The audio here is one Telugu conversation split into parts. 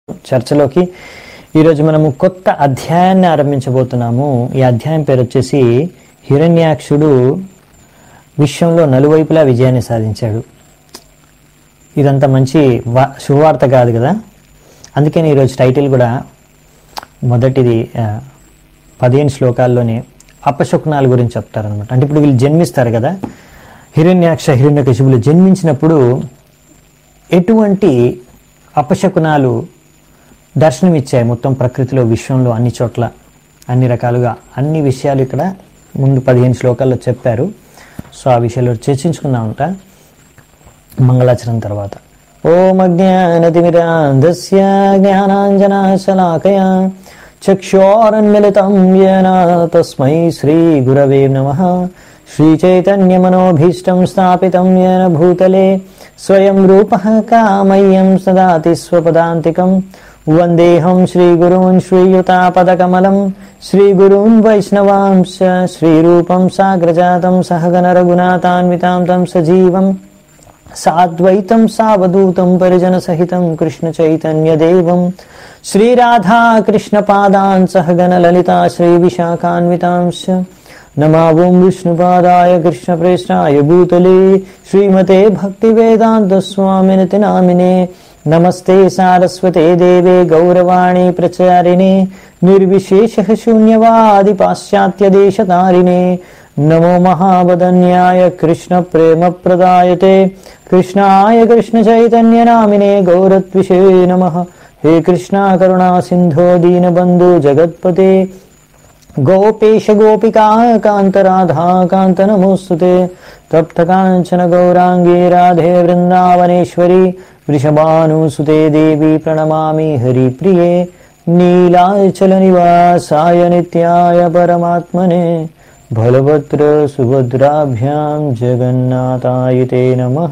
చర్చలోకి ఈరోజు మనము కొత్త అధ్యాయాన్ని ఆరంభించబోతున్నాము ఈ అధ్యాయం పేరు వచ్చేసి హిరణ్యాక్షుడు విశ్వంలో నలువైపులా విజయాన్ని సాధించాడు ఇదంతా మంచి వా శుభవార్త కాదు కదా అందుకని ఈరోజు టైటిల్ కూడా మొదటిది ఆ, పదిహేను శ్లోకాల్లోనే అపశకునాల గురించి చెప్తారనమాట అంటే ఇప్పుడు వీళ్ళు జన్మిస్తారు కదా హిరణ్యాక్ష హిరణ్యకశిపులు జన్మించినప్పుడు ఎటువంటి అపశకునాలు దర్శనమిచ్చాయి మొత్తం ప్రకృతిలో విశ్వంలో అన్ని చోట్ల అన్ని రకాలుగా అన్ని విషయాలు ఇక్కడ ముందు పదిహేను శ్లోకాల్లో చెప్పారు సో ఆ విషయాలు చర్చించుకుందామంట మంగళాచరణం తర్వాత ఓం అజ్ఞానతిమిరాంధస్య జ్ఞానాంజనాశలాకయ చక్షోరన్మిళితం येन తస్మై శ్రీగురవే నమః శ్రీచైతన్యమనోభీష్టం స్థాపితం येन భూతలే స్వయం రూపः కామయ్యం సదాతి స్వపదాంతికం వందేహం శ్రీగురూన్ శ్రీయుతాపదకమలం శ్రీగురూన్ వైష్ణవాంశ శ్రీరూపం సాగ్రజాతం సహగణ రఘునాథాన్వితాం తం సజీవం సాద్వైతం సావధూతం పరిజన సహితం కృష్ణ చైతన్య దేవం శ్రీరాధా కృష్ణ పాదాన్ సహగణ లలితా శ్రీ విశాఖాన్వితాంశ నమావం విష్ణుపాదాయ కృష్ణ ప్రేష్టాయ భూతలే శ్రీమతే భక్తి వేదాంత స్వామినతి నామినే నమస్తే సారస్వతే దేవే గౌరవాణి ప్రచారిణే నిర్విశేష శూన్యవాది పాశ్చాత్య దేశతారిణే నమో మహావదన్యాయ కృష్ణ ప్రేమ ప్రదాయతే కృష్ణాయ కృష్ణ చైతన్య నామినే గౌరత్విషే నమ హే కృష్ణ కరుణా సింధో దీనబంధు జగత్పతే గోపేశ గోపికా కాంత రాధా కాంత నమోస్తుతే తప్త కాంచన గౌరాంగీ రాధే వృందావనేశ్వరి వృషభానుసుతే దేవి ప్రణమామి హరిప్రియే నీలాచల నివాసాయ నిత్యాయ పరమాత్మనే బలభద్ర సుభద్రాభ్యాం జగన్నాథాయ తే నమః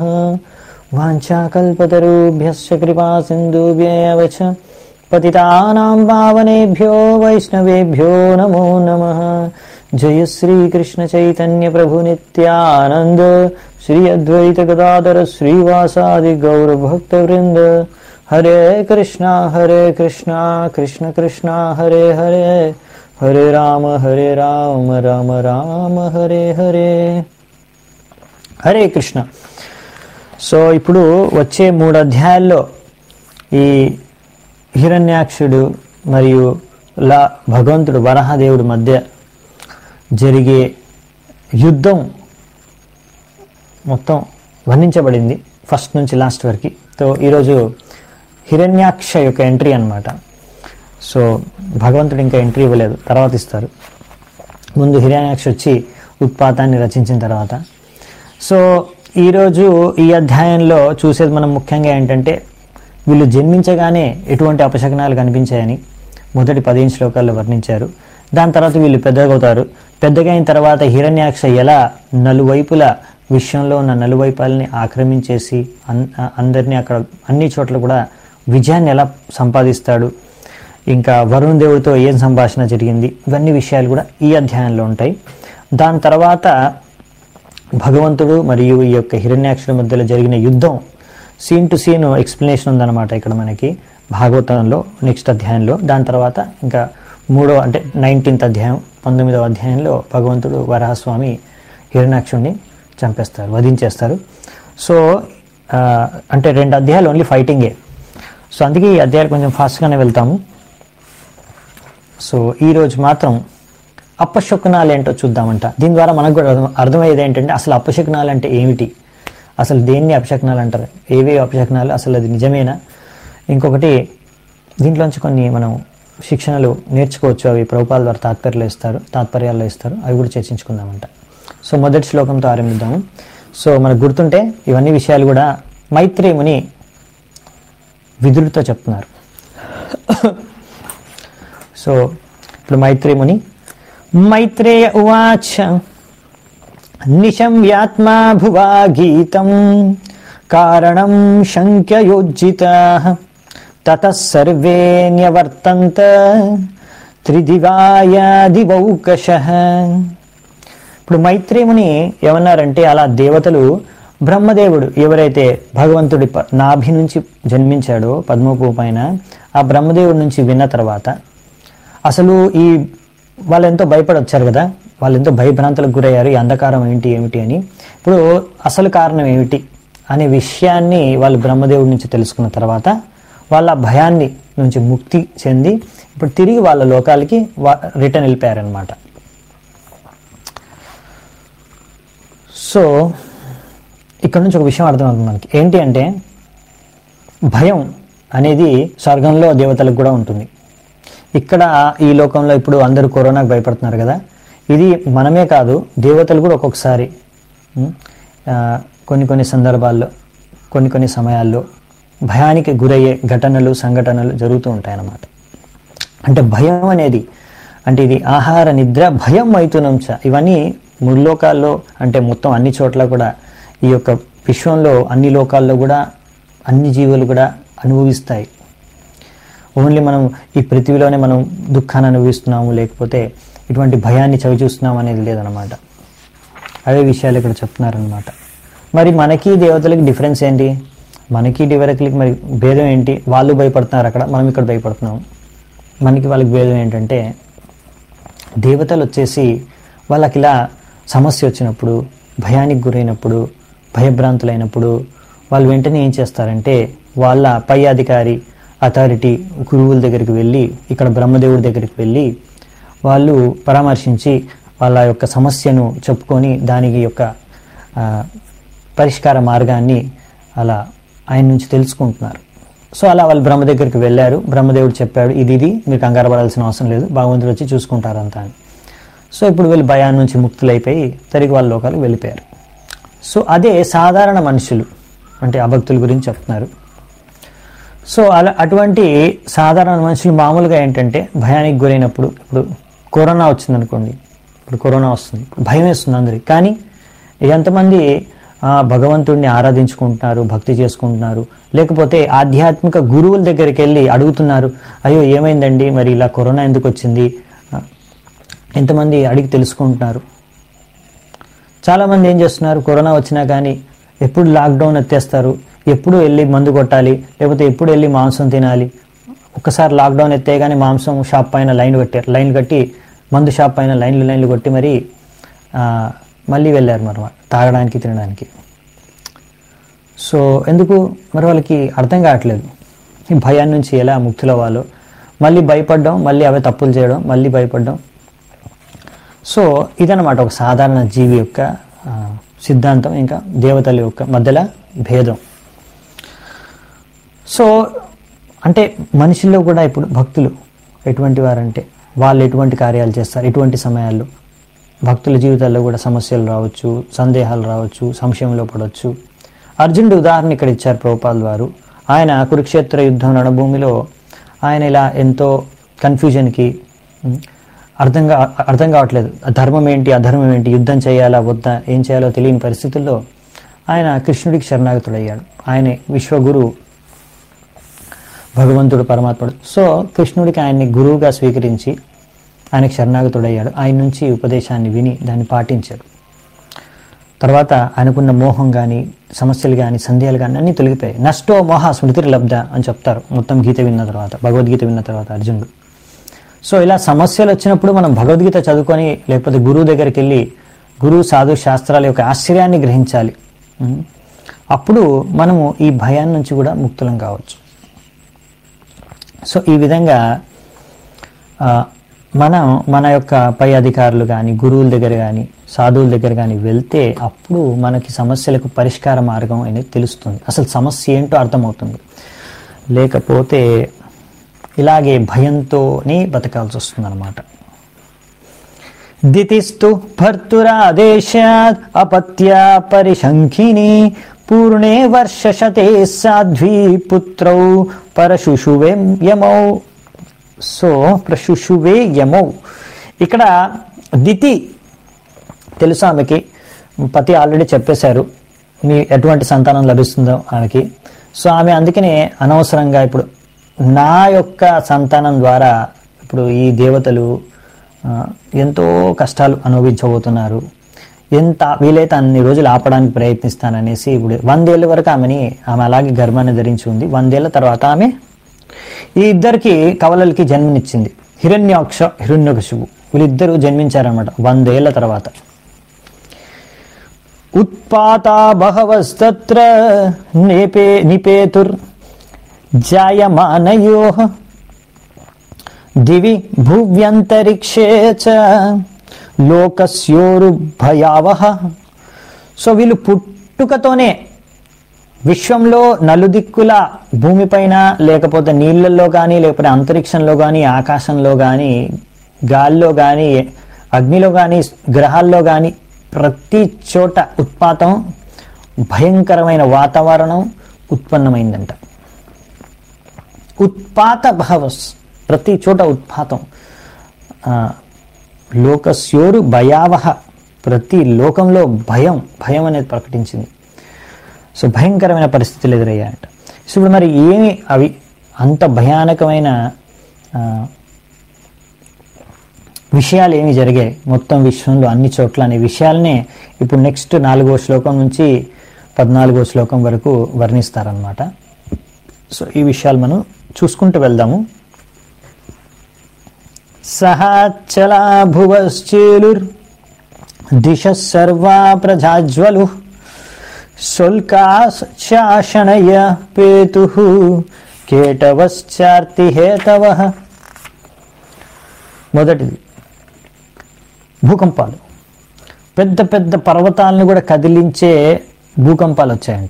వాంఛాకల్పతరుభ్యశ్చ కృపా సింధుభ్యవ చ పతితానాం పావనేభ్యో వైష్ణవేభ్యో నమో నమః జయ శ్రీ కృష్ణ చైతన్య ప్రభు నిత్యానంద శ్రీ అద్వైత గదాధర శ్రీవాసాది గౌర భక్త వృంద హరే కృష్ణ హరే కృష్ణ కృష్ణ కృష్ణ హరే హరే హరే రామ హరే రామ రామ రామ హరే హరే హరే కృష్ణ సో ఇప్పుడు వచ్చే మూడు అధ్యాయాల్లో ఈ హిరణ్యాక్షుడు మరియు లా భగవంతుడు వరహదేవుడి మధ్య జరిగే యుద్ధం మొత్తం వర్ణించబడింది ఫస్ట్ నుంచి లాస్ట్ వరకు సో ఈరోజు హిరణ్యాక్ష యొక్క ఎంట్రీ అన్నమాట సో భగవంతుడు ఇంకా ఎంట్రీ ఇవ్వలేదు తర్వాత ఇస్తారు ముందు హిరణ్యాక్ష వచ్చి ఉత్పాతాన్ని రచించిన తర్వాత సో ఈరోజు ఈ అధ్యాయంలో చూసేది మనం ముఖ్యంగా ఏంటంటే వీళ్ళు జన్మించగానే ఎటువంటి అపశకనాలు కనిపించాయని మొదటి పదిహేను శ్లోకాల్లో వర్ణించారు దాని తర్వాత వీళ్ళు పెద్దగవుతారు పెద్దగా అయిన తర్వాత హిరణ్యాక్ష ఎలా నలువైపుల విశ్వంలో ఉన్న నలువైపులని ఆక్రమించేసి అన్ అందరినీ అక్కడ అన్ని చోట్ల కూడా విజయాన్ని ఎలా సంపాదిస్తాడు ఇంకా వరుణ్ దేవుడితో ఏం సంభాషణ జరిగింది ఇవన్నీ విషయాలు కూడా ఈ అధ్యాయంలో ఉంటాయి దాని తర్వాత భగవంతుడు మరియు ఈ యొక్క హిరణ్యాక్షుడి మధ్యలో జరిగిన యుద్ధం సీన్ టు సీన్ ఎక్స్ప్లెనేషన్ ఉందన్నమాట ఇక్కడ మనకి భాగవతంలో నెక్స్ట్ అధ్యాయంలో దాని తర్వాత ఇంకా మూడో అంటే నైన్టీన్త్ అధ్యాయం పంతొమ్మిదవ అధ్యాయంలో భగవంతుడు వరాహస్వామి హిరణ్యాక్షుడిని చంపేస్తారు వధించేస్తారు సో ఆ, అంటే రెండు అధ్యాయాలు ఓన్లీ ఫైటింగే సో అందుకే ఈ అధ్యాయాలు కొంచెం ఫాస్ట్గానే వెళ్తాము సో ఈరోజు మాత్రం అపశకునాలు ఏంటో చూద్దామంట దీని ద్వారా మనకు కూడా అర్థం అర్థమయ్యేది ఏంటంటే అసలు అపశకునాలు అంటే ఏమిటి అసలు దేన్ని అపశకునాలు అంటారు ఏవి అపశకునాలు అసలు అది నిజమేనా ఇంకొకటి దీంట్లోంచి కొన్ని మనం శిక్షణలు నేర్చుకోవచ్చు అవి ప్రభుపాల ద్వారా తాత్పర్యాలు ఇస్తారు తాత్పర్యాల్లో ఇస్తారు అవి కూడా చర్చించుకుందామంట సో మొదటి శ్లోకంతో ఆరంభిద్దాము సో మనకు గుర్తుంటే ఇవన్నీ విషయాలు కూడా మైత్రేముని విదురుతో చెప్తున్నారు సో ఇప్పుడు మైత్రేముని మైత్రేయ ఉవాచ నిశమ్యాత్మా భువా గీతం కారణం శంక్యయోజ్జిత తతః సర్వే న్యవర్తంత త్రిదివాయ దివౌకశ ఇప్పుడు మైత్రేముని ఏమన్నారంటే అలా దేవతలు బ్రహ్మదేవుడు ఎవరైతే భగవంతుడి ప- నాభి నుంచి జన్మించాడో పద్మపు పైన ఆ బ్రహ్మదేవుడి నుంచి విన్న తర్వాత అసలు ఈ వాళ్ళు ఎంతో భయపడి వచ్చారు కదా వాళ్ళు ఎంతో భయభ్రాంతులకు గురయ్యారు ఈ అంధకారం ఏంటి ఏమిటి అని ఇప్పుడు అసలు కారణం ఏమిటి అనే విషయాన్ని వాళ్ళు బ్రహ్మదేవుడి నుంచి తెలుసుకున్న తర్వాత వాళ్ళ ఆ భయాన్ని నుంచి ముక్తి చెంది ఇప్పుడు తిరిగి వాళ్ళ లోకాలకి రిటర్న్ వెళ్ళిపోయారనమాట సో ఇక్కడ నుంచి ఒక విషయం అర్థమవుతుంది మనకి ఏంటి అంటే భయం అనేది స్వర్గంలో దేవతలకు కూడా ఉంటుంది ఇక్కడ ఈ లోకంలో ఇప్పుడు అందరూ కరోనాకు భయపడుతున్నారు కదా ఇది మనమే కాదు దేవతలు కూడా ఒక్కొక్కసారి ఉం, ఆ, కొన్ని కొన్ని సందర్భాల్లో కొన్ని కొన్ని సమయాల్లో భయానికి గురయ్యే ఘటనలు సంఘటనలు జరుగుతూ ఉంటాయన్నమాట అంటే భయం అనేది అంటే ఇది ఆహార నిద్ర భయం మైథునంచ ఇవన్నీ ముల్లోకాల్లో అంటే మొత్తం అన్ని చోట్ల కూడా ఈ యొక్క విశ్వంలో అన్ని లోకాల్లో కూడా అన్ని జీవులు కూడా అనుభవిస్తాయి ఓన్లీ మనం ఈ పృథ్వీలోనే మనం దుఃఖాన్ని అనుభవిస్తున్నాము లేకపోతే ఇటువంటి భయాన్ని చవి చూస్తున్నాం అనేది లేదనమాట అవే విషయాలు ఇక్కడ చెప్తున్నారనమాట మరి మనకి దేవతలకి డిఫరెన్స్ ఏంటి మనకి దేవతలకి మరి భేదం ఏంటి వాళ్ళు భయపడుతున్నారు అక్కడ మనం ఇక్కడ భయపడుతున్నాం మనకి వాళ్ళకి భేదం ఏంటంటే దేవతలు వచ్చేసి వాళ్ళకి ఇలా సమస్య వచ్చినప్పుడు భయానికి గురైనప్పుడు భయభ్రాంతులైనప్పుడు వాళ్ళు వెంటనే ఏం చేస్తారంటే వాళ్ళ పై అధికారి అథారిటీ గురువుల దగ్గరికి వెళ్ళి ఇక్కడ బ్రహ్మదేవుడి దగ్గరికి వెళ్ళి వాళ్ళు పరామర్శించి వాళ్ళ యొక్క సమస్యను చెప్పుకొని దానికి యొక్క ఆ, పరిష్కార మార్గాన్ని అలా ఆయన నుంచి తెలుసుకుంటున్నారు సో అలా వాళ్ళు బ్రహ్మ దగ్గరికి వెళ్ళారు బ్రహ్మదేవుడు చెప్పాడు ఇది ఇది మీరు కంగారు పడాల్సిన అవసరం లేదు భగవంతుడు వచ్చి చూసుకుంటారంతా అని సో ఇప్పుడు వీళ్ళు భయాన్ని నుంచి ముక్తులైపోయి తిరిగి వాళ్ళ లోకాలకు వెళ్ళిపోయారు సో అదే సాధారణ మనుషులు అంటే అభక్తుల గురించి చెప్తున్నారు సో అలా అటువంటి సాధారణ మనుషులు మామూలుగా ఏంటంటే భయానికి గురైనప్పుడు ఇప్పుడు కరోనా వచ్చింది అనుకోండి ఇప్పుడు కరోనా వస్తుంది భయం వేస్తుంది అందరికి కానీ ఎంతమంది ఆ, భగవంతుడిని ఆరాధించుకుంటున్నారు భక్తి చేసుకుంటున్నారు లేకపోతే ఆధ్యాత్మిక గురువుల దగ్గరికి వెళ్ళి అడుగుతున్నారు అయ్యో ఏమైందండి మరి ఇలా కరోనా ఎందుకు వచ్చింది ఆ, ఎంతమంది అడిగి తెలుసుకుంటున్నారు చాలామంది ఏం చేస్తున్నారు కరోనా వచ్చినా కానీ ఎప్పుడు లాక్డౌన్ ఎత్తేస్తారు ఎప్పుడు వెళ్ళి మందు కొట్టాలి లేకపోతే ఎప్పుడు వెళ్ళి మాంసం తినాలి ఒక్కసారి లాక్డౌన్ ఎత్తేగానే మాంసం షాప్ పైన లైన్ కట్టారు లైన్ కట్టి మందు షాప్ పైన లైన్లు లైన్లు కొట్టి మరి ఆ, మళ్ళీ వెళ్ళారు మరి వాళ్ళు తాగడానికి తినడానికి సో ఎందుకు మరి వాళ్ళకి అర్థం కావట్లేదు ఈ భయాన్ని నుంచి ఎలా ముక్తులవ్వాలో మళ్ళీ భయపడడం మళ్ళీ అవే తప్పులు చేయడం మళ్ళీ భయపడడం సో ఇదన్నమాట ఒక సాధారణ జీవి యొక్క ఆ, సిద్ధాంతం ఇంకా దేవతల యొక్క మధ్యలో భేదం సో అంటే మనుషుల్లో కూడా ఇప్పుడు భక్తులు ఎటువంటి వారంటే వాళ్ళు ఎటువంటి కార్యాలు చేస్తారు ఎటువంటి సమయాల్లో భక్తుల జీవితాల్లో కూడా సమస్యలు రావచ్చు సందేహాలు రావచ్చు సంశయంలో పడవచ్చు అర్జునుడు ఉదాహరణ ఇక్కడ ఇచ్చారు ప్రభుపాల్ వారు ఆయన కురుక్షేత్ర యుద్ధం రణభూమిలో ఆయన ఇలా ఎంతో కన్ఫ్యూజన్కి ఉమ్, అర్థం కా అర్థం కావట్లేదు ధర్మం ఏంటి అధర్మం ఏంటి యుద్ధం చేయాలా వద్దా ఏం చేయాలో తెలియని పరిస్థితుల్లో ఆయన కృష్ణుడికి శరణాగతుడయ్యాడు ఆయనే విశ్వగురు భగవంతుడు పరమాత్ముడు సో కృష్ణుడికి ఆయన్ని గురువుగా స్వీకరించి ఆయనకు శరణాగతుడయ్యాడు ఆయన నుంచి ఉపదేశాన్ని విని దాన్ని పాటించాడు తర్వాత ఆయనకున్న మోహం కానీ సమస్యలు కానీ సందేహాలు కానీ అన్నీ తొలగిపోయాయి నష్టో మోహ స్మృతి లబ్ధ అని చెప్తారు మొత్తం గీత విన్న తర్వాత భగవద్గీత విన్న తర్వాత అర్జునుడు సో ఇలా సమస్యలు వచ్చినప్పుడు మనం భగవద్గీత చదువుకొని లేకపోతే గురువు దగ్గరికి వెళ్ళి గురువు సాధు శాస్త్రాల యొక్క ఆశ్చర్యాన్ని గ్రహించాలి ఉం. అప్పుడు మనము ఈ భయాన్ని నుంచి కూడా ముక్తులం కావచ్చు సో ఈ విధంగా ఆ, మనం మన యొక్క పై అధికారులు కానీ గురువుల దగ్గర కానీ సాధువుల దగ్గర కానీ వెళ్తే అప్పుడు మనకి సమస్యలకు పరిష్కార మార్గం అనేది తెలుస్తుంది అసలు సమస్య ఏంటో అర్థమవుతుంది లేకపోతే ఇలాగే భయంతోనే బతకాల్సి వస్తుంది అనమాట దితిస్తు భర్తురాదేశాత్ అపత్యా పరిశంఖిని పూర్ణే వర్షశతే సాధ్వీ పుత్రౌ పరశుషువే యమౌ సో ప్రశుషువే యమౌ ఇక్కడ దితి తెలుసు ఆమెకి పతి ఆల్రెడీ చెప్పేశారు మీ ఎటువంటి సంతానం లభిస్తుందో ఆమెకి సో ఆమె అందుకనే అనవసరంగా ఇప్పుడు నా యొక్క సంతానం ద్వారా ఇప్పుడు ఈ దేవతలు ఆ, ఎంతో కష్టాలు అనుభవించబోతున్నారు ఎంత వీలైతే అన్ని రోజులు ఆపడానికి ప్రయత్నిస్తాననేసి ఇప్పుడు వందేళ్ల వరకు ఆమెని ఆమె అలాగే గర్భాన్ని ధరించి ఉంది వందేళ్ల తర్వాత ఆమె ఈ ఇద్దరికి కవలలకి జన్మనిచ్చింది హిరణ్యాక్ష హిరణ్యకశువు వీళ్ళిద్దరూ జన్మించారన్నమాట వందేళ్ల తర్వాత ఉత్పాతా బహవస్తత్ర నేపే నిపేతుర్ జాయమానయో దివి భువ్యంతరిక్షే చ లోకస్యోరు భయావహ సో వీళ్ళు పుట్టుకతోనే విశ్వంలో నలుదిక్కుల భూమిపైన లేకపోతే నీళ్ళల్లో కానీ లేకపోతే అంతరిక్షంలో కానీ ఆకాశంలో కానీ గాల్లో కానీ అగ్నిలో కానీ గ్రహాల్లో కానీ ప్రతి చోట ఉత్పాతం భయంకరమైన వాతావరణం ఉత్పన్నమైందంట ఉత్పాత భావస్ ప్రతి చోట ఉత్పాతం ఆ, లోకస్యోరు భయావహ ప్రతి లోకంలో భయం భయం అనేది ప్రకటించింది సో భయంకరమైన పరిస్థితులు ఎదురయ్యాయంట సో ఇప్పుడు మరి ఏమి అవి అంత భయానకమైన ఆ, విషయాలు ఏమి జరిగాయి మొత్తం విశ్వంలో అన్ని చోట్ల అనే విషయాలనే ఇప్పుడు నెక్స్ట్ నాలుగో శ్లోకం నుంచి పద్నాలుగో శ్లోకం వరకు వర్ణిస్తారనమాట సో ఈ విషయాలు మనం చూసుకుంటూ వెళ్దాము సహాచలా భువశ్చేలుర్ దిశ సర్వా ప్రజాజ్వలు శుల్కాశాసనయ పేతు కేటవశ్చార్తిహేతవ మొదటిది భూకంపాలు పెద్ద పెద్ద పర్వతాలను కూడా కదిలించే భూకంపాలు వచ్చాయంట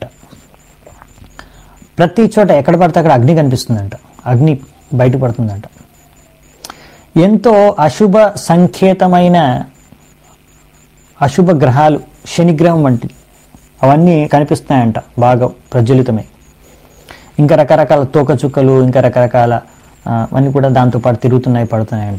ప్రతి చోట ఎక్కడ పడితే అక్కడ అగ్ని కనిపిస్తుందంట అగ్ని బయటపడుతుందంట ఎంతో అశుభ సంకేతమైన అశుభ గ్రహాలు శనిగ్రహం వంటి అవన్నీ కనిపిస్తున్నాయంట బాగా ప్రజ్వలితమై ఇంకా రకరకాల తోకచుక్కలు ఇంకా రకరకాల ఆ, అన్నీ కూడా దాంతోపాటు తిరుగుతున్నాయి పడుతున్నాయంట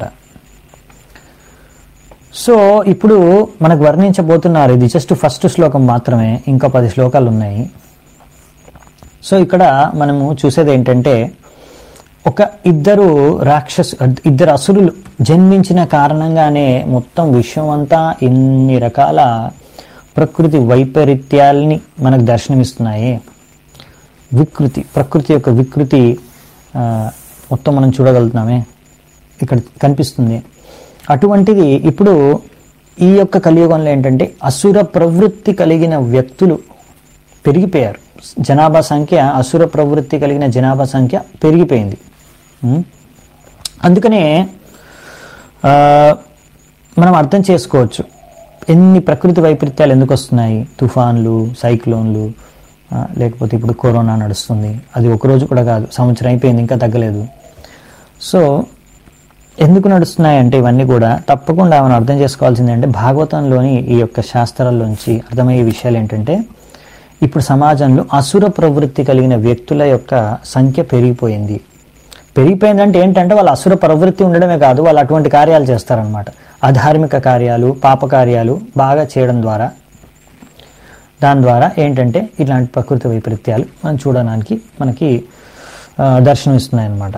సో ఇప్పుడు మనకు వర్ణించబోతున్నారు ఇది జస్ట్ ఫస్ట్ శ్లోకం మాత్రమే ఇంకా పది శ్లోకాలు ఉన్నాయి సో ఇక్కడ మనము చూసేది ఏంటంటే ఒక ఇద్దరు రాక్షసు ఇద్దరు అసురులు జన్మించిన కారణంగానే మొత్తం విశ్వం అంతా ఇన్ని రకాల ప్రకృతి వైపరీత్యాల్ని మనకు దర్శనమిస్తున్నాయి వికృతి ప్రకృతి యొక్క వికృతి ఆ, మొత్తం మనం చూడగలుగుతున్నామే ఇక్కడ కనిపిస్తుంది అటువంటిది ఇప్పుడు ఈ యొక్క కలియుగంలో ఏంటంటే అసుర ప్రవృత్తి కలిగిన వ్యక్తులు పెరిగిపోయారు జనాభా సంఖ్య అసుర ప్రవృత్తి కలిగిన జనాభా సంఖ్య పెరిగిపోయింది ఉం? అందుకనే ఆ, మనం అర్థం చేసుకోవచ్చు ఎన్ని ప్రకృతి వైపరీత్యాలు ఎందుకు వస్తున్నాయి తుఫాన్లు సైక్లోన్లు ఆ, లేకపోతే ఇప్పుడు కరోనా నడుస్తుంది అది ఒక రోజు కూడా కాదు సంవత్సరం అయిపోయింది ఇంకా తగ్గలేదు సో ఎందుకు నడుస్తున్నాయి అంటే ఇవన్నీ కూడా తప్పకుండా మనం అర్థం చేసుకోవాల్సింది అంటే భాగవతంలోని ఈ యొక్క శాస్త్రాల్లోంచి అర్థమయ్యే విషయాలు ఏంటంటే ఇప్పుడు సమాజంలో అసుర ప్రవృత్తి కలిగిన వ్యక్తుల యొక్క సంఖ్య పెరిగిపోయింది పెరిగిపోయిందంటే ఏంటంటే వాళ్ళు అసుర ప్రవృత్తి ఉండడమే కాదు వాళ్ళు అటువంటి కార్యాలు చేస్తారనమాట అధార్మిక కార్యాలు పాప కార్యాలు బాగా చేయడం ద్వారా దాని ద్వారా ఏంటంటే ఇలాంటి ప్రకృతి వైపరీత్యాలు మనం చూడడానికి మనకి ఆ, దర్శనమిస్తున్నాయి అన్నమాట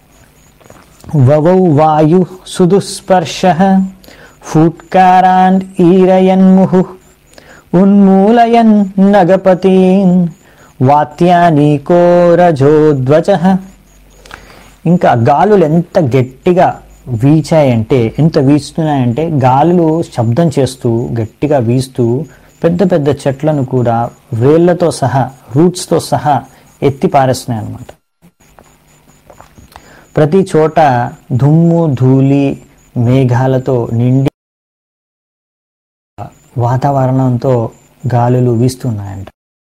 వవౌ వాయు సుదుస్పర్శ ఫూట్కారాన్ ఈరయన్ముహు ఉన్మూలయన్ నగపతీన్ వాత్యానీకో రజోధ్వజ ఇంకా గాలులు ఎంత గట్టిగా వీచాయంటే ఎంత వీస్తున్నాయంటే గాలులు శబ్దం చేస్తూ గట్టిగా వీస్తూ పెద్ద పెద్ద చెట్లను కూడా వేళ్లతో సహా రూట్స్తో సహా ఎత్తి పారేస్తున్నాయి అన్నమాట ప్రతి చోట దుమ్ము ధూళి మేఘాలతో నిండి వాతావరణంతో గాలులు వీస్తున్నాయంట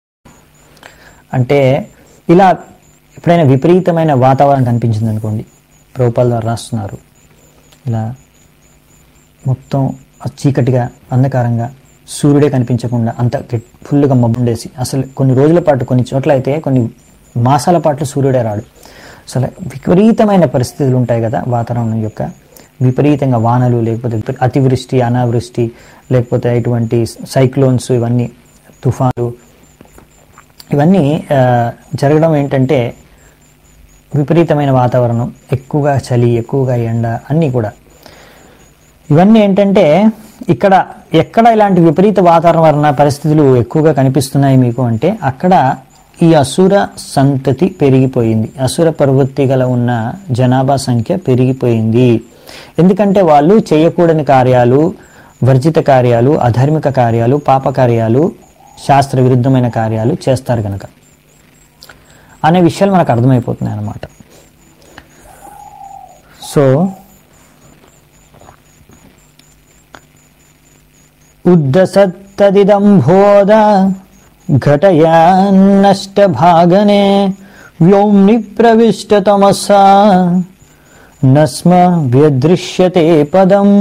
అంటే ఇలా ఎప్పుడైనా విపరీతమైన వాతావరణం కనిపించింది అనుకోండి ప్రభుపాల ద్వారా రాస్తున్నారు ఇలా మొత్తం ఆ చీకటిగా అంధకారంగా సూర్యుడే కనిపించకుండా అంత గట్- ఫుల్గా మబ్బుండేసి అసలు కొన్ని రోజుల పాటు కొన్ని చోట్ల అయితే కొన్ని మాసాల పాటు సూర్యుడే రాడు అసలు విపరీతమైన పరిస్థితులు ఉంటాయి కదా వాతావరణం యొక్క విపరీతంగా వానలు లేకపోతే విపరీ- అతివృష్టి అనావృష్టి లేకపోతే ఇటువంటి సైక్లోన్స్ ఇవన్నీ తుఫాను ఇవన్నీ ఆ, జరగడం ఏంటంటే విపరీతమైన వాతావరణం ఎక్కువగా చలి ఎక్కువగా ఎండ అన్నీ కూడా ఇవన్నీ ఏంటంటే ఇక్కడ ఎక్కడ ఇలాంటి విపరీత వాతావరణ పరిస్థితులు ఎక్కువగా కనిపిస్తున్నాయి మీకు అంటే అక్కడ ఈ అసుర సంతతి పెరిగిపోయింది అసుర ప్రవృత్తి గల ఉన్న జనాభా సంఖ్య పెరిగిపోయింది ఎందుకంటే వాళ్ళు చేయకూడని కార్యాలు వర్జిత కార్యాలు అధార్మిక కార్యాలు పాప కార్యాలు శాస్త్ర విరుద్ధమైన కార్యాలు చేస్తారు కనుక అనే విషయాలు మనకు అర్థమైపోతున్నాయి అన్నమాట సో ఉద్దసత్తదిదంభోద ఘటయాన్నష్టభాగనే వ్యోమ్ని ప్రవిష్టతమసా నస్మ వ్యదృశ్యతే పదం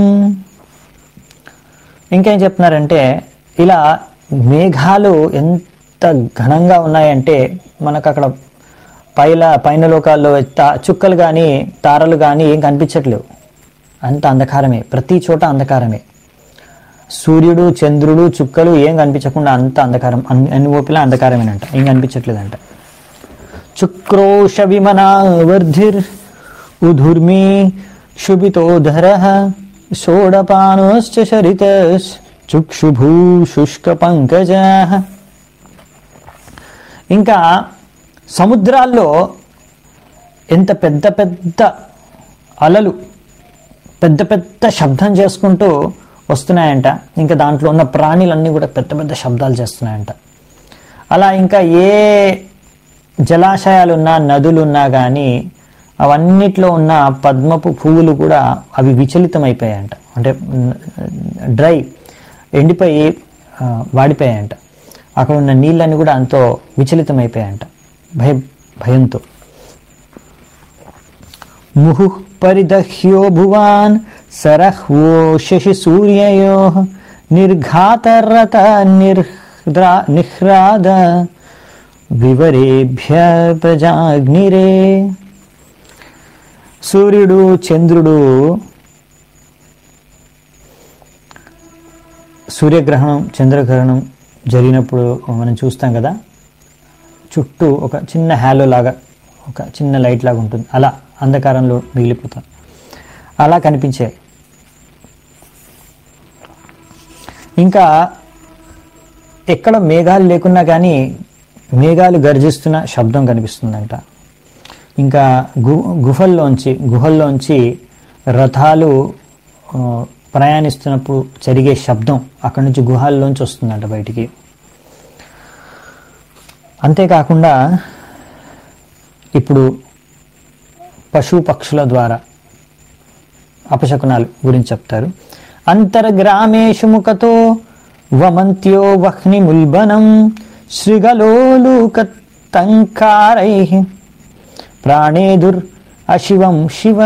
ఇంకేం చెప్తున్నారంటే ఇలా మేఘాలు ఎంత ఘనంగా ఉన్నాయంటే మనకు అక్కడ పైల పైన లోకాల్లో తా- చుక్కలు కానీ తారలు కానీ ఏం కనిపించట్లేవు అంత అంధకారమే ప్రతి చోట అంధకారమే సూర్యుడు చంద్రుడు చుక్కలు ఏం కనిపించకుండా అంత అంధకారం అన్ని అన్ని ఊపిలా అంధకారమేనంట ఏం కనిపించట్లేదంట చుక్రోష విమనావర్ధిర్ ఉధుర్మి క్షుభితోధర షోడపానశ్చ శరితస్ చుక్షుభూ శుష్క పంకజ ఇంకా సముద్రాల్లో ఎంత పెద్ద పెద్ద అలలు పెద్ద పెద్ద శబ్దం చేసుకుంటూ వస్తున్నాయంట ఇంకా దాంట్లో ఉన్న ప్రాణులన్నీ కూడా పెద్ద పెద్ద శబ్దాలు చేస్తున్నాయంట అలా ఇంకా ఏ జలాశయాలున్నా నదులున్నా కానీ అవన్నిట్లో ఉన్న పద్మపు పువ్వులు కూడా అవి విచలితమైపోయాయంట అంటే డ్రై ఎండిపోయి ఆ, వాడిపోయాయంట అక్కడ ఉన్న నీళ్ళన్నీ కూడా అంతో విచలితమైపోయాయంట భయ భయంతో ముహు పరిదహ్యో భువాన్ సరహ్వో శశి సూర్యయో నిర్ఘాతరత నిర్ద్రా నిహ్రాద వివరేభ్య ప్రజాగ్నిరే సూర్యుడు చంద్రుడు సూర్యగ్రహణం చంద్రగ్రహణం జరిగినప్పుడు మనం చూస్తాం కదా చుట్టూ ఒక చిన్న హ్యాలో లాగా ఒక చిన్న లైట్ లాగా ఉంటుంది అలా అంధకారంలో మిగిలిపోతాం అలా కనిపించాయి ఇంకా ఎక్కడ మేఘాలు లేకున్నా కానీ మేఘాలు గర్జిస్తున్న శబ్దం కనిపిస్తుందంట ఇంకా గు గుహల్లోంచి గుహల్లోంచి రథాలు ఆ, ప్రయాణిస్తున్నప్పుడు జరిగే శబ్దం అక్కడి నుంచి గుహాల్లోంచి వస్తుందంట బయటికి అంతేకాకుండా ఇప్పుడు పశు పక్షుల ద్వారా అపశకునాలు గురించి చెప్తారు అంతర్గ్రామేషు ముఖతో వమంత్యో వహ్ని ముల్బనం శృగలోలుకంకారై ప్రాణేదుర్ అశివం శివ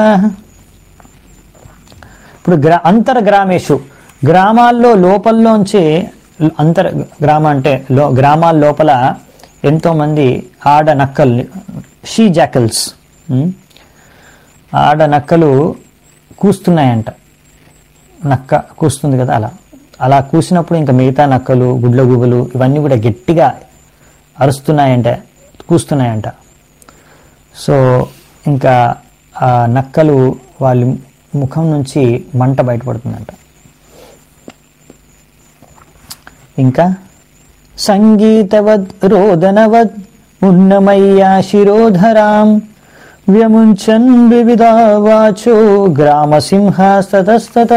ఇప్పుడు గ్రా అంతర్గ్రామేషు గ్రామాల్లో లోపల్లోంచి అంతర్ గ్రామ అంటే లో గ్రామాల లోపల ఎంతోమంది ఆడ నక్కలు షీ జాకల్స్ ఆడ నక్కలు కూస్తున్నాయంట నక్క కూస్తుంది కదా అలా అలా కూసినప్పుడు ఇంకా మిగతా నక్కలు గుడ్ల గుబులు ఇవన్నీ కూడా గట్టిగా అరుస్తున్నాయంట కూస్తున్నాయంట సో ఇంకా ఆ నక్కలు వాళ్ళ ముఖం నుంచి మంట బయటపడుతుందంట ఇంకా సంగీతవద్ రోదనవద్ ఉన్నమయ్యా శిరోధరాం వ్యముంచన్ వివిధా వాచో గ్రామసింహాస్తతస్తత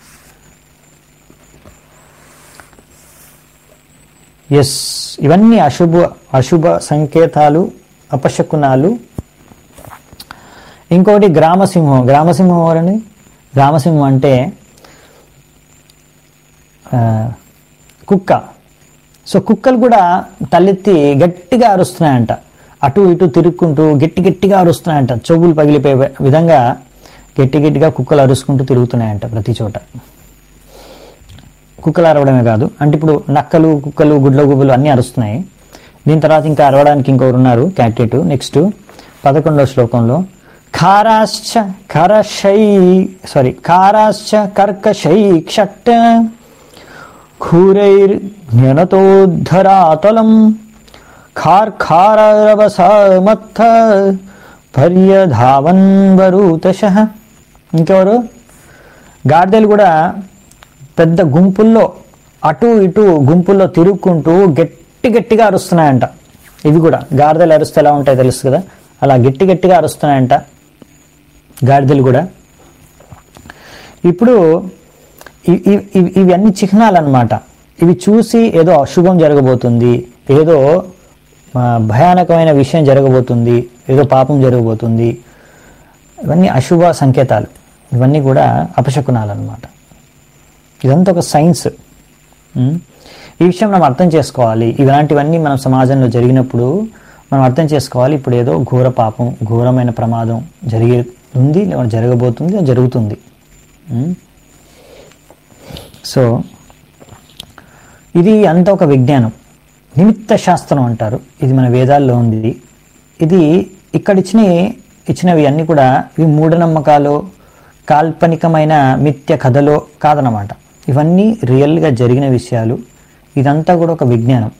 ఎస్ ఇవన్నీ అశుభ అశుభ సంకేతాలు అపశకునాలు ఇంకోటి గ్రామసింహం గ్రామసింహం ఎవరండి గ్రామసింహం అంటే ఆ, కుక్క సో కుక్కలు కూడా తలెత్తి గట్టిగా అరుస్తున్నాయంట అటు ఇటు తిరుక్కుంటూ గట్టి గట్టిగా అరుస్తున్నాయంట చెవులు పగిలిపోయే విధంగా గట్టి గట్టిగా కుక్కలు అరుచుకుంటూ తిరుగుతున్నాయంట ప్రతి చోట కుక్కలు అరవడమే కాదు అంటే ఇప్పుడు నక్కలు కుక్కలు గుడ్ల గుబ్బలు అన్నీ అరుస్తున్నాయి దీని తర్వాత ఇంకా అరవడానికి ఇంకొకరు ఉన్నారు క్యాటెట్ నెక్స్ట్ పదకొండవ శ్లోకంలో ఖారాశ్చ ఖరశై సారీ ఖారాశ్చ కర్కశై క్షట్ట ఖూరైర్జ్ఞనతోద్ధరాతలం ఖార్ఖారవసమత్థ పర్యధావన్ వరూతశ ఇంకెవరు గాడిదలు కూడా పెద్ద గుంపుల్లో అటు ఇటు గుంపుల్లో తిరుక్కుంటూ గట్టి గట్టిగా అరుస్తున్నాయంట ఇవి కూడా గాడిదలు అరుస్తే ఎలా ఉంటాయి తెలుసు కదా అలా గట్టి గట్టిగా అరుస్తున్నాయంట గాడిదలు కూడా ఇప్పుడు ఇ- ఇ- ఇవి- ఇవన్నీ చిహ్నాలు అన్నమాట ఇవి చూసి ఏదో అశుభం జరగబోతుంది ఏదో ఆ, భయానకమైన విషయం జరగబోతుంది ఏదో పాపం జరగబోతుంది ఇవన్నీ అశుభ సంకేతాలు ఇవన్నీ కూడా అపశకునాలు అన్నమాట ఇదంతా ఒక సైన్స్ ఉం? ఈ విషయం మనం అర్థం చేసుకోవాలి ఇలాంటివన్నీ మనం సమాజంలో జరిగినప్పుడు మనం అర్థం చేసుకోవాలి ఇప్పుడు ఏదో ఘోర పాపం ఘోరమైన ప్రమాదం జరిగే ఉంది లేదా జరగబోతుంది లేదా జరుగుతుంది ఉం? సో ఇది అంతా ఒక విజ్ఞానం నిమిత్త శాస్త్రం అంటారు ఇది మన వేదాల్లో ఉంది ఇది ఇక్కడ ఇచ్చిన ఇచ్చినవి అన్నీ కూడా ఇవి మూఢనమ్మకాలు కాల్పనికమైన మిథ్య కథలో కాదనమాట ఇవన్నీ రియల్గా జరిగిన విషయాలు ఇదంతా కూడా ఒక విజ్ఞానం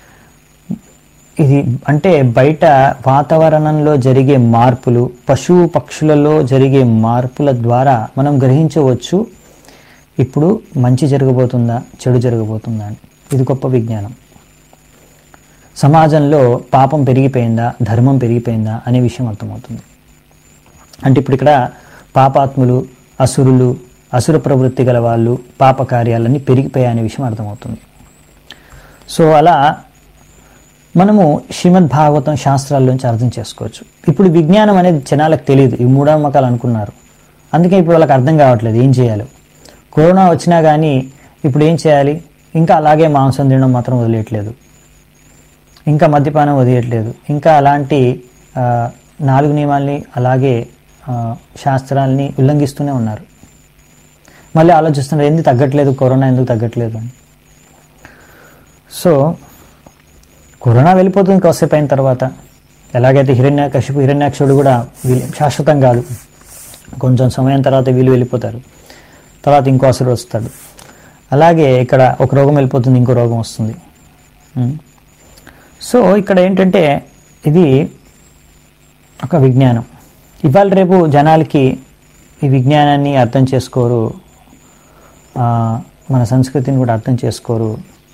ఇది అంటే బయట వాతావరణంలో జరిగే మార్పులు పశువు పక్షులలో జరిగే మార్పుల ద్వారా మనం గ్రహించవచ్చు ఇప్పుడు మంచి జరగబోతుందా చెడు జరగబోతుందా అని ఇది గొప్ప విజ్ఞానం సమాజంలో పాపం పెరిగిపోయిందా ధర్మం పెరిగిపోయిందా అనే విషయం అర్థమవుతుంది అంటే ఇప్పుడు ఇక్కడ పాపాత్ములు అసురులు అసుర ప్రవృత్తి గల వాళ్ళు పాప కార్యాలన్నీ పెరిగిపోయాయి అనే విషయం అర్థమవుతుంది సో అలా మనము శ్రీమద్ భాగవతం శాస్త్రాల్లోంచి అర్థం చేసుకోవచ్చు ఇప్పుడు విజ్ఞానం అనేది జనాలకు తెలియదు ఈ మూఢనమ్మకాలు అనుకున్నారు అందుకే ఇప్పుడు వాళ్ళకి అర్థం కావట్లేదు ఏం చేయాలి కరోనా వచ్చినా కానీ ఇప్పుడు ఏం చేయాలి ఇంకా అలాగే మాంసం తినడం మాత్రం వదిలేయట్లేదు ఇంకా మద్యపానం వదిలేయట్లేదు ఇంకా అలాంటి ఆ, నాలుగు నియమాల్ని అలాగే ఆ, శాస్త్రాల్ని ఉల్లంఘిస్తూనే ఉన్నారు మళ్ళీ ఆలోచిస్తున్నారు ఎందుకు తగ్గట్లేదు కరోనా ఎందుకు తగ్గట్లేదు అని సో కరోనా వెళ్ళిపోతుంది కాసేపు అయిన తర్వాత ఎలాగైతే హిరణ్యాకశిపు హిరణ్యాక్షుడు కూడా వీళ్ళు శాశ్వతం కాదు కొంచెం సమయం తర్వాత వీళ్ళు వెళ్ళిపోతారు తర్వాత ఇంకో అసురు వస్తాడు అలాగే ఇక్కడ ఒక రోగం వెళ్ళిపోతుంది ఇంకో రోగం వస్తుంది ఉం. సో ఇక్కడ ఏంటంటే ఇది ఒక విజ్ఞానం ఇవాళ రేపు జనాలకి ఈ విజ్ఞానాన్ని అర్థం చేసుకోరు ఆ, మన సంస్కృతిని కూడా అర్థం చేసుకోరు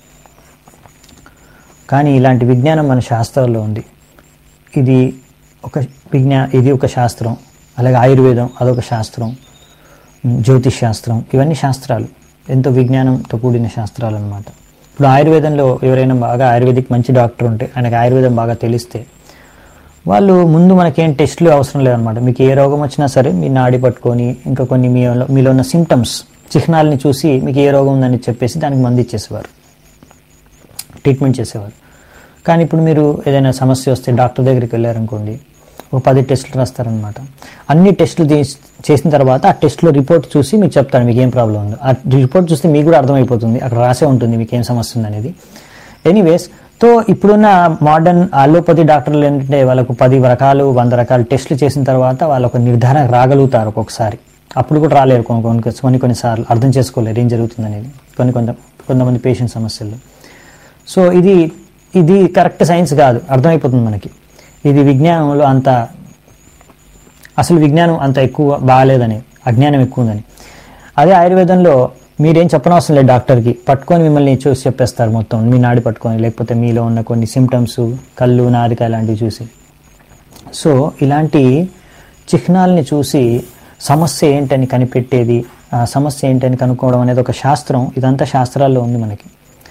కానీ ఇలాంటి విజ్ఞానం మన శాస్త్రాల్లో ఉంది ఇది ఒక విజ్ఞా ఇది ఒక శాస్త్రం అలాగే ఆయుర్వేదం అదొక శాస్త్రం ఉమ్, జ్యోతిష్ శాస్త్రం ఇవన్నీ శాస్త్రాలు ఎంతో విజ్ఞానంతో కూడిన శాస్త్రాలు అనమాట ఇప్పుడు ఆయుర్వేదంలో ఎవరైనా బాగా ఆయుర్వేదిక్ మంచి డాక్టర్ ఉంటే ఆయనకు ఆయుర్వేదం బాగా తెలిస్తే వాళ్ళు ముందు మనకేం టెస్టులు అవసరం లేదనమాట మీకు ఏ రోగం వచ్చినా సరే మీ నాడి పట్టుకొని ఇంకా కొన్ని మీ మీలో ఉన్న సిమ్టమ్స్ చిహ్నాలని చూసి మీకు ఏ రోగం ఉందని చెప్పేసి దానికి మందు ఇచ్చేసేవారు ట్రీట్మెంట్ చేసేవారు కానీ ఇప్పుడు మీరు ఏదైనా సమస్య వస్తే డాక్టర్ దగ్గరికి వెళ్ళారనుకోండి ఒక పది టెస్టులు రాస్తారనమాట అన్ని టెస్టులు తీస్- చేసిన తర్వాత ఆ టెస్ట్లో రిపోర్ట్ చూసి మీకు చెప్తాను మీకు ఏం ప్రాబ్లం ఉందో ఆ రిపోర్ట్ చూస్తే మీకు కూడా అర్థమైపోతుంది అక్కడ రాసే ఉంటుంది మీకు ఏం సమస్య ఉంది అనేది ఎనీవేస్ తో ఇప్పుడున్న మోడర్న్ అలోపతి డాక్టర్లు ఏంటంటే వాళ్ళకు పది రకాలు వంద రకాల టెస్టులు చేసిన తర్వాత వాళ్ళు ఒక నిర్ధారణ రాగలుగుతారు ఒక్కొక్కసారి అప్పుడు కూడా రాలేరు కొన్ని కొన్ని కొన్ని కొన్నిసార్లు అర్థం చేసుకోలేరు ఏం జరుగుతుంది అనేది కొన్ని కొంత కొంతమంది పేషెంట్ సమస్యలు సో ఇది ఇది కరెక్ట్ సైన్స్ కాదు అర్థమైపోతుంది మనకి ఇది విజ్ఞానంలో అంత అసలు విజ్ఞానం అంత ఎక్కువ బాగాలేదని అజ్ఞానం ఎక్కువ ఉందని అదే ఆయుర్వేదంలో మీరేం చెప్పనవసరం లేదు డాక్టర్కి పట్టుకొని మిమ్మల్ని చూసి చెప్పేస్తారు మొత్తం మీ నాడి పట్టుకొని లేకపోతే మీలో ఉన్న కొన్ని సిమ్టమ్స్ కళ్ళు నారిక ఇలాంటివి చూసి సో ఇలాంటి చిహ్నాలని చూసి సమస్య ఏంటని కనిపెట్టేది ఆ సమస్య ఏంటని కనుక్కోవడం అనేది ఒక శాస్త్రం ఇదంతా శాస్త్రాల్లో ఉంది మనకి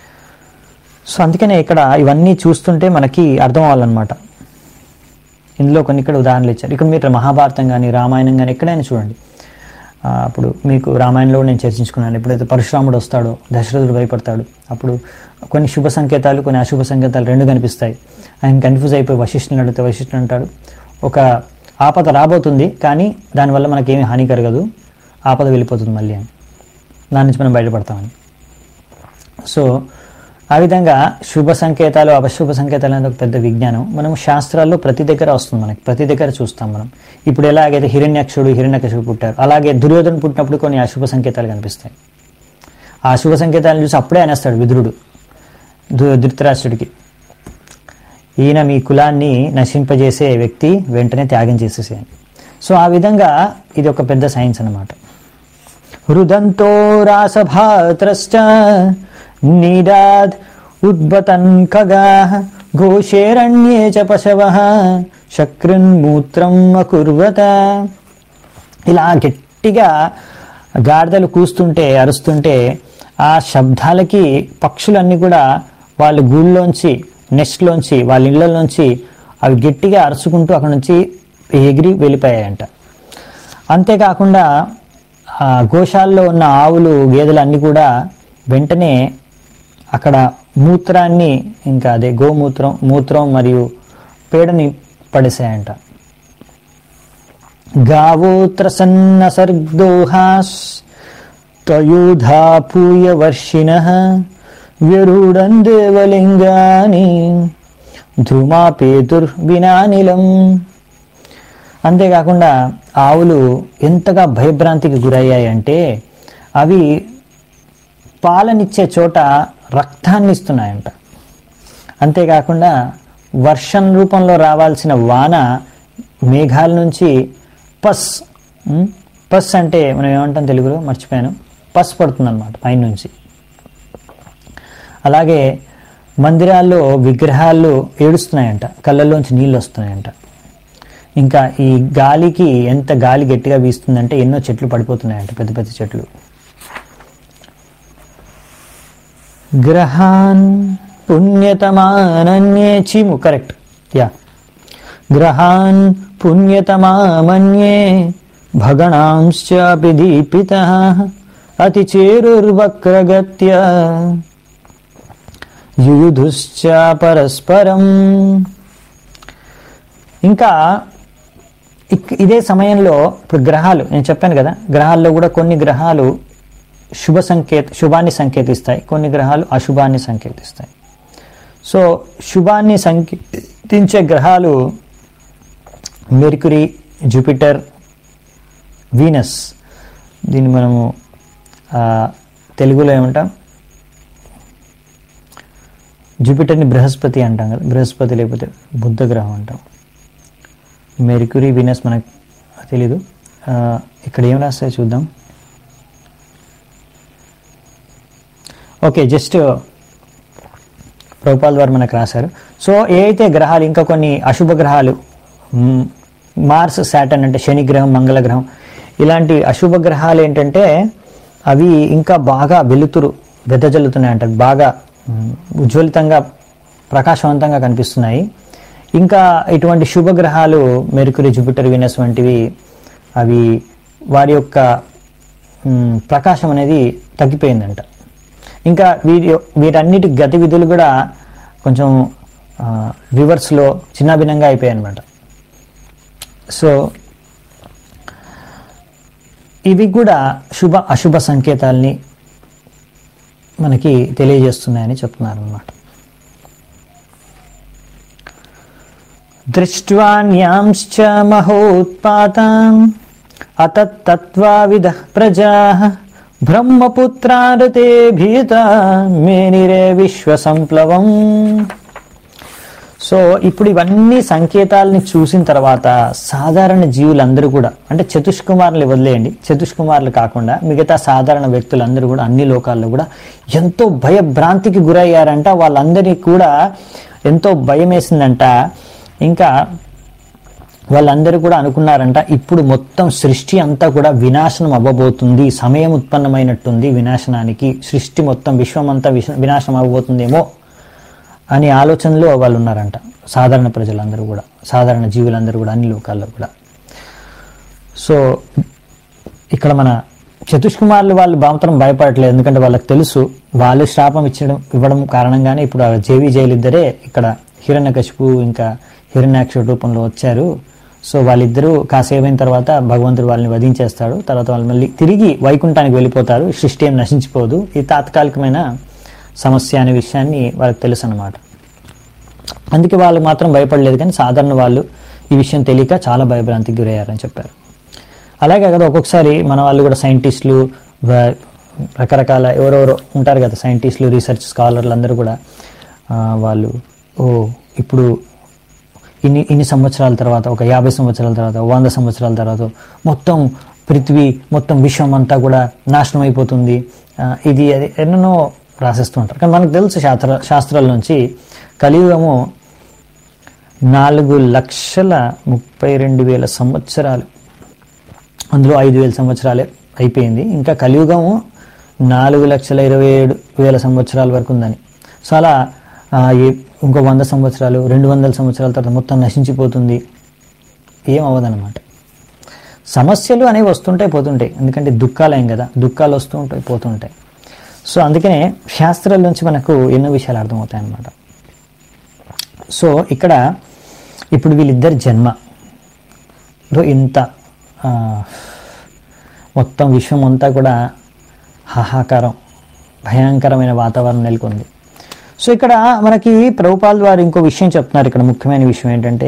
సో అందుకనే ఇక్కడ ఇవన్నీ చూస్తుంటే మనకి అర్థం అవ్వాలన్నమాట ఇందులో కొన్ని ఇక్కడ ఉదాహరణలు ఇచ్చారు ఇక్కడ మీరు మహాభారతం కానీ రామాయణం కానీ ఎక్కడైనా చూడండి ఆ, అప్పుడు మీకు రామాయణంలో నేను చర్చించుకున్నాను ఎప్పుడైతే పరశురాముడు వస్తాడో దశరథుడు భయపడతాడు అప్పుడు కొన్ని శుభ సంకేతాలు కొన్ని అశుభ సంకేతాలు రెండు కనిపిస్తాయి ఆయన కన్ఫ్యూజ్ అయిపోయి వశిష్ఠుని అడిగితే వశిష్ఠుడు అంటాడు ఒక ఆపద రాబోతుంది కానీ దానివల్ల మనకేమీ హాని కలగదు ఆపద వెళ్ళిపోతుంది మళ్ళీ అని దాని నుంచి మనం బయటపడతామని సో ఆ విధంగా శుభ సంకేతాలు అపశుభ సంకేతాలు అనేది ఒక పెద్ద విజ్ఞానం మనం శాస్త్రాల్లో ప్రతి దగ్గర వస్తుంది మనకి ప్రతి దగ్గర చూస్తాం మనం ఇప్పుడు ఎలాగైతే హిరణ్యాక్షుడు హిరణ్యకశుడు పుట్టారు అలాగే దుర్యోధన పుట్టినప్పుడు కొన్ని అశుభ సంకేతాలు కనిపిస్తాయి ఆ శుభ సంకేతాలను చూసి అప్పుడే అనేస్తాడు విదురుడు ధృ- ధృతరాష్ట్రుడికి ఈయన మీ కులాన్ని నశింపజేసే వ్యక్తి వెంటనే త్యాగం చేసేసేయండి సో ఆ విధంగా ఇది ఒక పెద్ద సైన్స్ అన్నమాట హృదంతో రాసభాత్రశ్చ నీడాద్ ఉద్భతన్ ఖగా ఘోషేరణ్యే చ పశవ శక్రున్మూత్రం అకుర్వత ఇలా గట్టిగా గాడిదలు కూస్తుంటే అరుస్తుంటే ఆ శబ్దాలకి పక్షులన్నీ కూడా వాళ్ళ గూళ్ళలోంచి నెస్ట్లోంచి వాళ్ళ ఇళ్లలోంచి అవి గట్టిగా అరుచుకుంటూ అక్కడ నుంచి ఎగిరి వెళ్ళిపోయాయంట అంతేకాకుండా ఆ గోశాలలో ఉన్న ఆవులు గేదెలు అన్నీ కూడా వెంటనే అక్కడ మూత్రాన్ని ఇంకా అదే గోమూత్రం మూత్రం మరియు పేడని పడేసాయంట గావోత్ర సన్న సర్గోహాస్ త్వయూధా పూయ వర్షిణ వ్యరూఢం దేవలింగాని ధ్రుమాపేతుర్వినానిలం అంతేకాకుండా ఆవులు ఎంతగా భయభ్రాంతికి గురయ్యాయంటే అవి పాలనిచ్చే చోట రక్తాన్ని ఇస్తున్నాయంట అంతేకాకుండా వర్షం రూపంలో రావాల్సిన వాన మేఘాల నుంచి పస్ ఉమ్, పస్ అంటే మనం ఏమంటాం తెలుగులో మర్చిపోయాను పస్ పడుతుందన్నమాట పైనుంచి అలాగే మందిరాల్లో విగ్రహాలు ఏడుస్తున్నాయంట కళ్ళల్లోంచి నీళ్ళు వస్తున్నాయంట ఇంకా ఈ గాలికి ఎంత గాలి గట్టిగా వీస్తుందంటే ఎన్నో చెట్లు పడిపోతున్నాయంట పెద్ద పెద్ద చెట్లు గ్రహాన్ పుణ్యతమానన్యే చీము కరెక్ట్ యా గ్రహాన్ పుణ్యతమామన్యే భగణాంశ్చాపి దీపిత అతిచేరుర్వక్రగత్య యుయుధుశ్చ పరస్పరం ఇంకా ఇక్- ఇదే సమయంలో ఇప్పుడు గ్రహాలు నేను చెప్పాను కదా గ్రహాల్లో కూడా కొన్ని గ్రహాలు శుభ సంకేత శుభాన్ని సంకేతిస్తాయి కొన్ని గ్రహాలు అశుభాన్ని సంకేతిస్తాయి సో శుభాన్ని సంకేతించే గ్రహాలు మెర్కురీ జూపిటర్ వీనస్ దీన్ని మనము ఆ, తెలుగులో ఏమంటాం జూపిటర్ని బృహస్పతి అంటాం కదా బృహస్పతి లేకపోతే బుద్ధ గ్రహం అంటాం మెర్క్యూరీ వీనస్ మనకు తెలీదు ఆ, ఇక్కడ ఏం రాస్తాయో చూద్దాం ఓకే జస్ట్ ప్రభుపాల్ వారు మనకు రాశారు సో ఏ అయితే గ్రహాలు ఇంకా కొన్ని అశుభ గ్రహాలు మ్, మార్స్ శాటర్న్ అంటే శని గ్రహం మంగళ గ్రహం ఇలాంటి అశుభ గ్రహాలు ఏంటంటే అవి ఇంకా బాగా వెలుతురు వెదజల్లుతున్నాయంట బాగా మ్, ఉజ్వలితంగా ప్రకాశవంతంగా కనిపిస్తున్నాయి ఇంకా ఇటువంటి శుభ గ్రహాలు మెర్కురీ జూపిటర్ వీనస్ వంటివి అవి వారి యొక్క మ్, ప్రకాశం అనేది తగ్గిపోయిందంట ఇంకా వీరి వీటన్నిటి గతివిధులు కూడా కొంచెం ఆ, రివర్స్లో చిన్నాభిన్నంగా అయిపోయాయి అనమాట సో ఇవి కూడా శుభ అశుభ సంకేతాల్ని మనకి తెలియజేస్తున్నాయని చెప్తున్నారు అనమాట దృష్ట్వాన్యాంశ్చ మహోత్పాతాం అతత్తత్వావిద ప్రజా బ్రహ్మపుత్రారతే భీత మేనిరే విశ్వసంప్లవం సో ఇప్పుడు ఇవన్నీ సంకేతాలని చూసిన తర్వాత సాధారణ జీవులందరూ కూడా అంటే చతుష్కుమారులు వదిలేయండి చతుష్కుమారులు కాకుండా మిగతా సాధారణ వ్యక్తులందరూ కూడా అన్ని లోకాల్లో కూడా ఎంతో భయభ్రాంతికి గురయ్యారంట వాళ్ళందరికీ కూడా ఎంతో భయం వేసిందంట ఇంకా వాళ్ళందరూ కూడా అనుకున్నారంట ఇప్పుడు మొత్తం సృష్టి అంతా కూడా వినాశనం అవ్వబోతుంది సమయం ఉత్పన్నమైనట్టుంది వినాశనానికి సృష్టి మొత్తం విశ్వం అంతా విశ- వినాశనం అవ్వబోతుందేమో అనే ఆలోచనలో వాళ్ళు ఉన్నారంట సాధారణ ప్రజలందరూ కూడా సాధారణ జీవులందరూ కూడా అన్ని లోకాల్లో కూడా సో ఇక్కడ మన చతుష్కుమారులు వాళ్ళు మాత్రం భయపడట్లేదు ఎందుకంటే వాళ్ళకి తెలుసు వాళ్ళు శాపం ఇచ్చడం ఇవ్వడం కారణంగానే ఇప్పుడు ఆ జేవి జైలిద్దరే ఇక్కడ హిరణ్యకశిపు ఇంకా హిరణ్యాక్ష రూపంలో వచ్చారు సో వాళ్ళిద్దరూ కాసేపైన తర్వాత భగవంతుడు వాళ్ళని వధించేస్తాడు తర్వాత వాళ్ళు మళ్ళీ తిరిగి వైకుంఠానికి వెళ్ళిపోతారు సృష్టి ఏం నశించిపోదు ఇది తాత్కాలికమైన సమస్య అనే విషయాన్ని వాళ్ళకి తెలుసు అన్నమాట అందుకే వాళ్ళు మాత్రం భయపడలేదు కానీ సాధారణ వాళ్ళు ఈ విషయం తెలియక చాలా భయభ్రాంతికి గురయ్యారని చెప్పారు అలాగే కదా ఒక్కొక్కసారి మన వాళ్ళు కూడా సైంటిస్టులు వ- రకరకాల ఎవరెవరో ఉంటారు కదా సైంటిస్టులు రీసెర్చ్ స్కాలర్లు అందరూ కూడా ఆ, వాళ్ళు ఓ ఇప్పుడు ఇన్ని ఇన్ని సంవత్సరాల తర్వాత ఒక యాభై సంవత్సరాల తర్వాత వంద సంవత్సరాల తర్వాత మొత్తం పృథ్వీ మొత్తం విశ్వం అంతా కూడా నాశనం అయిపోతుంది ఆ, ఇది అది ఎన్నెన్నో రాసేస్తూ ఉంటారు కానీ మనకు తెలుసు శాస్త్ర శాస్త్రాల నుంచి కలియుగము నాలుగు లక్షల ముప్పై రెండు వేల సంవత్సరాలు అందులో ఐదు వేల సంవత్సరాలే అయిపోయింది ఇంకా కలియుగం నాలుగు లక్షల ఇరవై ఏడు వేల సంవత్సరాల వరకు ఉందని సో అలా ఆ, ఏ- ఇంకో వంద సంవత్సరాలు రెండు వందల సంవత్సరాల తర్వాత మొత్తం నశించిపోతుంది ఏం అవ్వదన్నమాట సమస్యలు అనేవి వస్తుంటాయి పోతుంటాయి ఎందుకంటే దుఃఖాలయం కదా దుఃఖాలు వస్తూ ఉంటాయి పోతుంటాయి సో అందుకనే శాస్త్రాల నుంచి మనకు ఎన్నో విషయాలు అర్థమవుతాయి అన్నమాట సో ఇక్కడ ఇప్పుడు వీళ్ళిద్దరి జన్మ లో ఇంత ఆ, మొత్తం విశ్వం అంతా కూడా హాహాకారం భయంకరమైన వాతావరణం నెలకొంది సో ఇక్కడ మనకి ప్రభుపాల్ వారు ఇంకో విషయం చెప్తున్నారు ఇక్కడ ముఖ్యమైన విషయం ఏంటంటే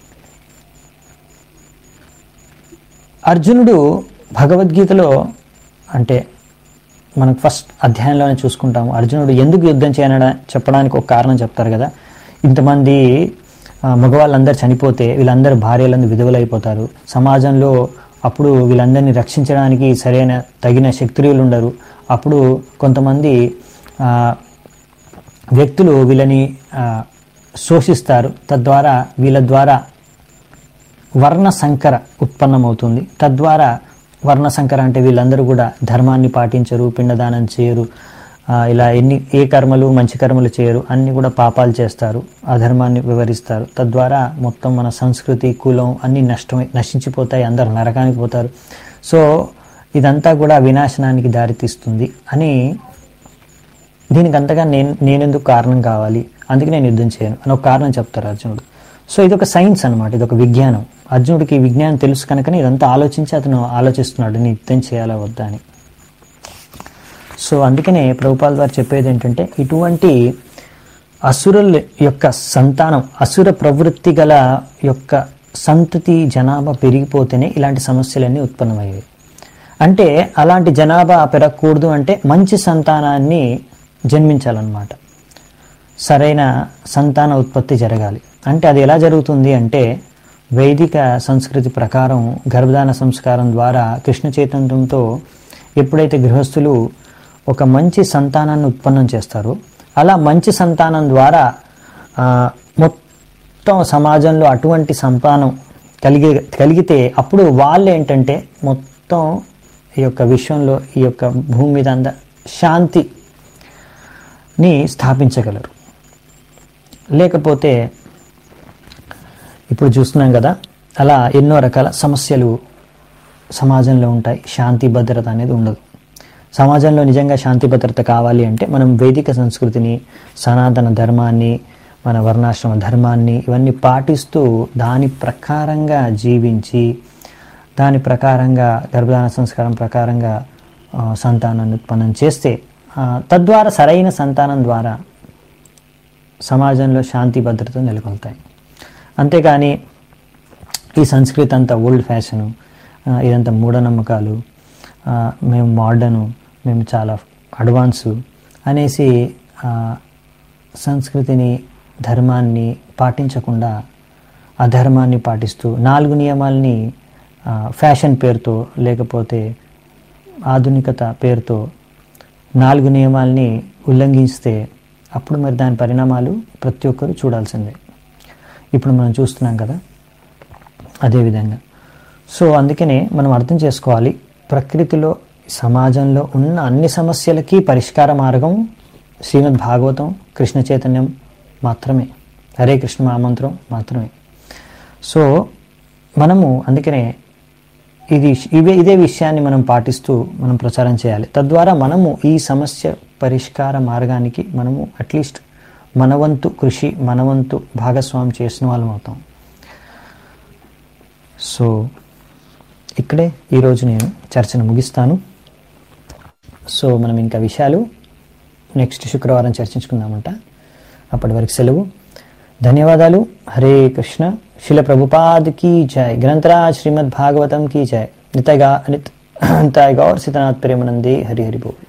అర్జునుడు భగవద్గీతలో అంటే మనకు ఫస్ట్ అధ్యాయంలోనే చూసుకుంటాము అర్జునుడు ఎందుకు యుద్ధం చేయన చెప్పడానికి ఒక కారణం చెప్తారు కదా ఇంతమంది ఆ, మగవాళ్ళందరూ చనిపోతే వీళ్ళందరూ భార్యలందరూ విధవులైపోతారు సమాజంలో అప్పుడు వీళ్ళందరినీ రక్షించడానికి సరైన తగిన శక్తులు ఉండరు అప్పుడు కొంతమంది ఆ, వ్యక్తులు వీళ్ళని ఆ, శోషిస్తారు తద్వారా వీళ్ళ ద్వారా వర్ణ సంకర ఉత్పన్నమవుతుంది తద్వారా వర్ణ సంకర అంటే వీళ్ళందరూ కూడా ధర్మాన్ని పాటించరు పిండదానం చేయరు ఆ, ఇలా ఎన్ని ఏ కర్మలు మంచి కర్మలు చేయరు అన్ని కూడా పాపాలు చేస్తారు అధర్మాన్ని వివరిస్తారు తద్వారా మొత్తం మన సంస్కృతి కులం అన్ని నష్టమై నశించిపోతాయి అందరు నరకానికి పోతారు సో ఇదంతా కూడా వినాశనానికి దారితీస్తుంది అని దీనికి అంతగా నేను నేనెందుకు కారణం కావాలి అందుకే నేను యుద్ధం చేయను అని ఒక కారణం చెప్తారు అర్జునుడు సో ఇది ఒక సైన్స్ అనమాట ఇది ఒక విజ్ఞానం అర్జునుడికి ఈ విజ్ఞానం తెలుసు కనుకనే ఇదంతా ఆలోచించి అతను ఆలోచిస్తున్నాడు నేను యుద్ధం చేయాలా వద్దా అని సో అందుకనే ప్రభుపాల్ వారు చెప్పేది ఏంటంటే ఇటువంటి అసురుల యొక్క సంతానం అసుర ప్రవృత్తి గల యొక్క సంతతి జనాభా పెరిగిపోతేనే ఇలాంటి సమస్యలన్నీ ఉత్పన్నమయ్యాయి అంటే అలాంటి జనాభా పెరగకూడదు అంటే మంచి సంతానాన్ని జన్మించాలన్నమాట సరైన సంతాన ఉత్పత్తి జరగాలి అంటే అది ఎలా జరుగుతుంది అంటే వైదిక సంస్కృతి ప్రకారం గర్భధాన సంస్కారం ద్వారా కృష్ణ చైతన్యంతో ఎప్పుడైతే గృహస్థులు ఒక మంచి సంతానాన్ని ఉత్పన్నం చేస్తారో అలా మంచి సంతానం ద్వారా ఆ, మొత్తం సమాజంలో అటువంటి సంతానం కలిగే కలిగితే అప్పుడు వాళ్ళు ఏంటంటే మొత్తం ఈ యొక్క విశ్వంలో ఈ యొక్క భూమి మీద అంద శాంతిని స్థాపించగలరు లేకపోతే ఇప్పుడు చూస్తున్నాం కదా అలా ఎన్నో రకాల సమస్యలు సమాజంలో ఉంటాయి శాంతి భద్రత అనేది ఉండదు సమాజంలో నిజంగా శాంతి భద్రత కావాలి అంటే మనం వేదిక సంస్కృతిని సనాతన ధర్మాన్ని మన వర్ణాశ్రమ ధర్మాన్ని ఇవన్నీ పాటిస్తూ దాని ప్రకారంగా జీవించి దాని ప్రకారంగా గర్భధాన సంస్కారం ప్రకారంగా ఆ, సంతానాన్ని ఉత్పన్నం చేస్తే ఆ, తద్వారా సరైన సంతానం ద్వారా సమాజంలో శాంతి భద్రత నెలకొల్తాయి అంతేకాని ఈ సంస్కృతి అంతా ఓల్డ్ ఫ్యాషను ఆ, ఇదంతా మూఢనమ్మకాలు ఆ, మేము మోడర్ను మేము చాలా అడ్వాన్సు అనేసి ఆ, సంస్కృతిని ధర్మాన్ని పాటించకుండా అధర్మాన్ని పాటిస్తూ నాలుగు నియమాల్ని ఆ, ఫ్యాషన్ పేరుతో లేకపోతే ఆధునికత పేరుతో నాలుగు నియమాల్ని ఉల్లంఘిస్తే అప్పుడు మరి దాని పరిణామాలు ప్రతి ఒక్కరూ చూడాల్సిందే ఇప్పుడు మనం చూస్తున్నాం కదా అదేవిధంగా సో అందుకనే మనం అర్థం చేసుకోవాలి ప్రకృతిలో సమాజంలో ఉన్న అన్ని సమస్యలకి పరిష్కార మార్గం శ్రీమద్ భాగవతం కృష్ణ చైతన్యం మాత్రమే హరే కృష్ణ మహామంత్రం మాత్రమే సో మనము అందుకనే ఇది ఇవే ఇదే విషయాన్ని మనం పాటిస్తూ మనం ప్రచారం చేయాలి తద్వారా మనము ఈ సమస్య పరిష్కార మార్గానికి మనము అట్లీస్ట్ మనవంతు కృషి మనవంతు భాగస్వామి చేసిన వాళ్ళం అవుతాం సో ఇక్కడే ఈరోజు నేను చర్చను ముగిస్తాను సో మనం ఇంకా విషయాలు నెక్స్ట్ శుక్రవారం చర్చించుకుందామంట అప్పటి వరకు సెలవు ధన్యవాదాలు హరే కృష్ణ శిల ప్రభుపాద్ की जय ग्रंथराज श्रीमद् भागवतम की जय नितय गा नित गौर सीतनाथ प्रेमानंदे हरि हरि बोल